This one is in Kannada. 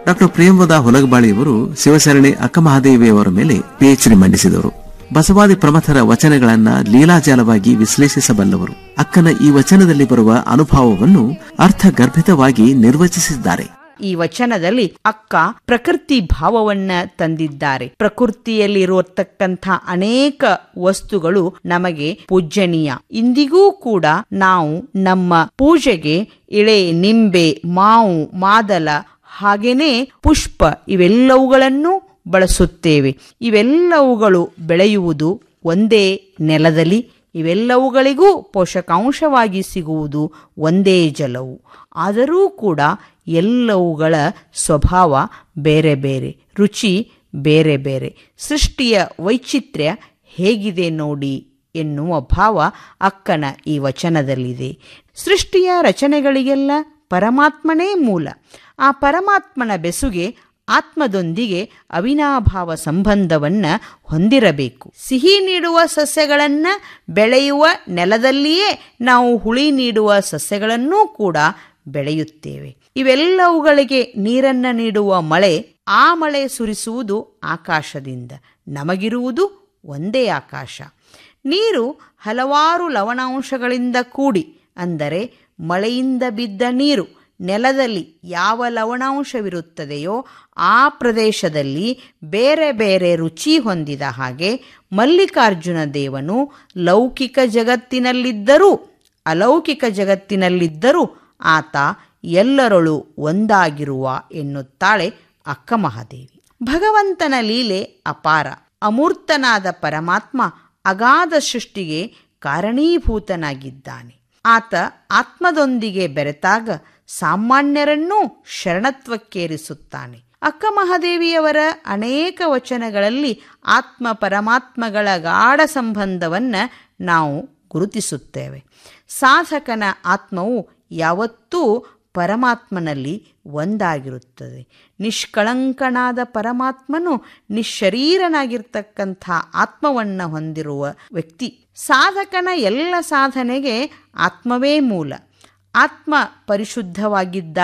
ಡಾಕ್ಟರ್ ಪ್ರಿಯಂವದ ಹೊಲಗಬಾಳಿಯವರು ಶಿವಶರಣಿ ಅಕ್ಕಮಹಾದೇವಿಯವರ ಮೇಲೆ ಪಿಎಚ್ಡಿ ಮಂಡಿಸಿದವರು ಬಸವಾದಿ ಪ್ರಮಥರ ವಚನಗಳನ್ನ ಲೀಲಾಜಾಲವಾಗಿ ವಿಶ್ಲೇಷಿಸಬಲ್ಲವರು ಅಕ್ಕನ ಈ ವಚನದಲ್ಲಿ ಬರುವ ಅನುಭವವನ್ನು ಅರ್ಥಗರ್ಭಿತವಾಗಿ ನಿರ್ವಚಿಸಿದ್ದಾರೆ ಈ ವಚನದಲ್ಲಿ ಅಕ್ಕ ಪ್ರಕೃತಿ ಭಾವವನ್ನ ತಂದಿದ್ದಾರೆ ಪ್ರಕೃತಿಯಲ್ಲಿರುವತಕ್ಕಂಥ ಅನೇಕ ವಸ್ತುಗಳು ನಮಗೆ ಪೂಜ್ಯನೀಯ ಇಂದಿಗೂ ಕೂಡ ನಾವು ನಮ್ಮ ಪೂಜೆಗೆ ಇಳೆ ನಿಂಬೆ ಮಾವು ಮಾದಲ ಹಾಗೇನೆ ಪುಷ್ಪ ಇವೆಲ್ಲವುಗಳನ್ನು ಬಳಸುತ್ತೇವೆ ಇವೆಲ್ಲವುಗಳು ಬೆಳೆಯುವುದು ಒಂದೇ ನೆಲದಲ್ಲಿ ಇವೆಲ್ಲವುಗಳಿಗೂ ಪೋಷಕಾಂಶವಾಗಿ ಸಿಗುವುದು ಒಂದೇ ಜಲವು ಆದರೂ ಕೂಡ ಎಲ್ಲವುಗಳ ಸ್ವಭಾವ ಬೇರೆ ಬೇರೆ ರುಚಿ ಬೇರೆ ಬೇರೆ ಸೃಷ್ಟಿಯ ವೈಚಿತ್ರ್ಯ ಹೇಗಿದೆ ನೋಡಿ ಎನ್ನುವ ಭಾವ ಅಕ್ಕನ ಈ ವಚನದಲ್ಲಿದೆ ಸೃಷ್ಟಿಯ ರಚನೆಗಳಿಗೆಲ್ಲ ಪರಮಾತ್ಮನೇ ಮೂಲ ಆ ಪರಮಾತ್ಮನ ಬೆಸುಗೆ ಆತ್ಮದೊಂದಿಗೆ ಅವಿನಾಭಾವ ಸಂಬಂಧವನ್ನ ಹೊಂದಿರಬೇಕು ಸಿಹಿ ನೀಡುವ ಸಸ್ಯಗಳನ್ನ ಬೆಳೆಯುವ ನೆಲದಲ್ಲಿಯೇ ನಾವು ಹುಳಿ ನೀಡುವ ಸಸ್ಯಗಳನ್ನೂ ಕೂಡ ಬೆಳೆಯುತ್ತೇವೆ ಇವೆಲ್ಲವುಗಳಿಗೆ ನೀರನ್ನ ನೀಡುವ ಮಳೆ ಆ ಮಳೆ ಸುರಿಸುವುದು ಆಕಾಶದಿಂದ ನಮಗಿರುವುದು ಒಂದೇ ಆಕಾಶ ನೀರು ಹಲವಾರು ಲವಣಾಂಶಗಳಿಂದ ಕೂಡಿ ಅಂದರೆ ಮಳೆಯಿಂದ ಬಿದ್ದ ನೀರು ನೆಲದಲ್ಲಿ ಯಾವ ಲವಣಾಂಶವಿರುತ್ತದೆಯೋ ಆ ಪ್ರದೇಶದಲ್ಲಿ ಬೇರೆ ಬೇರೆ ರುಚಿ ಹೊಂದಿದ ಹಾಗೆ ಮಲ್ಲಿಕಾರ್ಜುನ ದೇವನು ಲೌಕಿಕ ಜಗತ್ತಿನಲ್ಲಿದ್ದರೂ ಅಲೌಕಿಕ ಜಗತ್ತಿನಲ್ಲಿದ್ದರೂ ಆತ ಎಲ್ಲರೊಳು ಒಂದಾಗಿರುವ ಎನ್ನುತ್ತಾಳೆ ಅಕ್ಕ ಮಹಾದೇವಿ ಭಗವಂತನ ಲೀಲೆ ಅಪಾರ ಅಮೂರ್ತನಾದ ಪರಮಾತ್ಮ ಅಗಾಧ ಸೃಷ್ಟಿಗೆ ಕಾರಣೀಭೂತನಾಗಿದ್ದಾನೆ ಆತ ಆತ್ಮದೊಂದಿಗೆ ಬೆರೆತಾಗ ಸಾಮಾನ್ಯರನ್ನೂ ಶರಣತ್ವಕ್ಕೇರಿಸುತ್ತಾನೆ ಅಕ್ಕ ಮಹಾದೇವಿಯವರ ಅನೇಕ ವಚನಗಳಲ್ಲಿ ಆತ್ಮ ಪರಮಾತ್ಮಗಳ ಗಾಢ ಸಂಬಂಧವನ್ನ ನಾವು ಗುರುತಿಸುತ್ತೇವೆ ಸಾಧಕನ ಆತ್ಮವು ಯಾವತ್ತೂ ಪರಮಾತ್ಮನಲ್ಲಿ ಒಂದಾಗಿರುತ್ತದೆ ನಿಷ್ಕಳಂಕನಾದ ಪರಮಾತ್ಮನು ನಿಶ್ಶರೀರನಾಗಿರ್ತಕ್ಕಂಥ ಆತ್ಮವನ್ನ ಹೊಂದಿರುವ ವ್ಯಕ್ತಿ ಸಾಧಕನ ಎಲ್ಲ ಸಾಧನೆಗೆ ಆತ್ಮವೇ ಮೂಲ ಆತ್ಮ ಪರಿಶುದ್ಧವಾಗಿದ್ದ